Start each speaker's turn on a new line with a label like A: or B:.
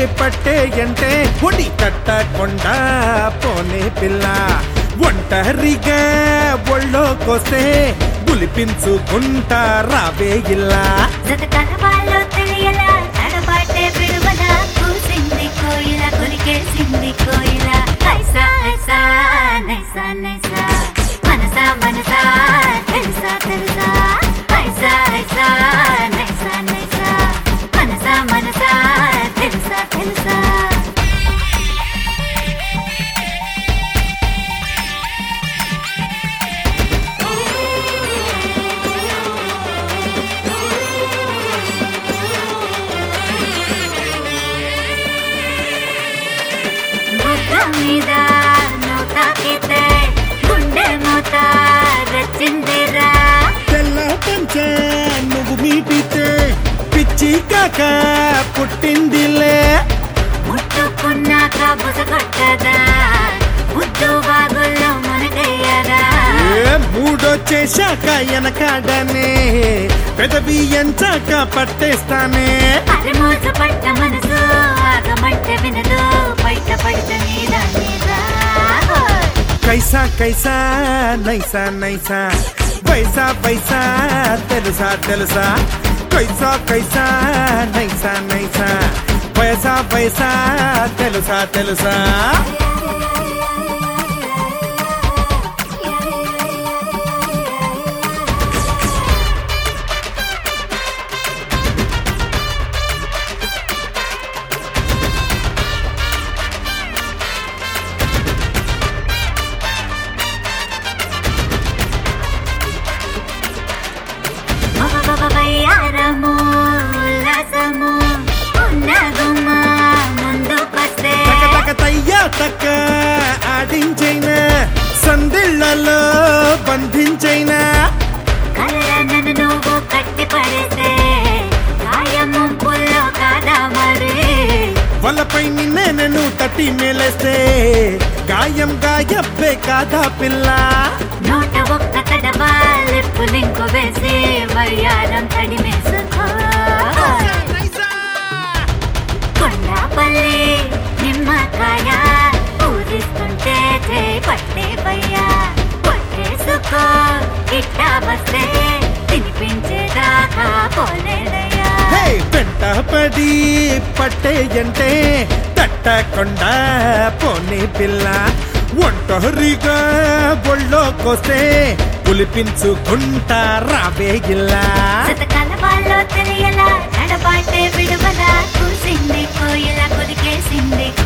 A: పట్టే అంటే ఒడి తట్టకుండా పోనే పిల్ల ఒంటరిగా ఒళ్ళోకొస్తే గులిపించుకుంటా రావే ఇల్లా
B: జతకల వాళ్ళు తెలియలా తడబాటే విడువల కూసింది కోయిల కొలికేసింది కోయిల ఐసా ఐసా నైసా నైసా మనసా మనసా తెలుసా తెలుసా ఐసా ఐసా నైసా నైసా మనసా మనసా తెలుసా తెలుసా బుగ్గ మీద నోట తాకితే గుండె మూత రచ్చిందిరా
A: తెల్ల పంచ నువ్వు మీటితే పిచ్చి కాక పుట్టిందిలే
B: ముట్టుకున్నాక బుసగొట్టదా ముద్దు బాగుల్లో మునగయ్యరా
A: ఏ మూడొచ్చేశాక వెనకాడనే పెదవి ఎంచాక పట్టేస్తానే
B: అది మోజు పట్ట మనసు ఆగమంటే వినదు బయట పడితే నీదా నీదా
A: కైసా కైసా నైసా నైసా వైసా వైసా తెలుసా తెలుసా కైసా కైసా నైసా నైసా వైసా వైసా తెలుసా తెలుసా
B: వయ్యారము ఉల్లాసము ఉన్న గుమ్మ ముందుకొస్తే
A: తక తక తయ్యా తక్క ఆడించైనా సందిళ్లలో బంధించైనా
B: కళ్ళ నన్ను నువ్వు కట్టి పడేస్తే గాయము పుల్లో కాదా మరి
A: వలపై నిన్నే నన్ను తట్టి మేలేస్తే గాయం గాయబ్బే కాదా పిల్ల
B: నూట ఒక్క తడవా లిప్పు లింకు వేసి వయ్యారం తడిమేసుకో కొండాపల్లి నిమ్మకాయ ఊరిస్తుంటే చేయి పట్టే పయ్యా పట్టేసుకో ఇట్టా వస్తే తినిపించేదాకా పోలేదయ్యా
A: హే వెంట పడి పట్టేయంటే తట్టకుండా పోనీ పిల్ల ఒంటరిగా ఒళ్ళోకొస్తే పులిపించుకుంటా రావే ఇల్లా
B: శతకాల వాళ్ళు తెలియలా నడబాటే విడువల కూసింది కోయిల కొదికేసింది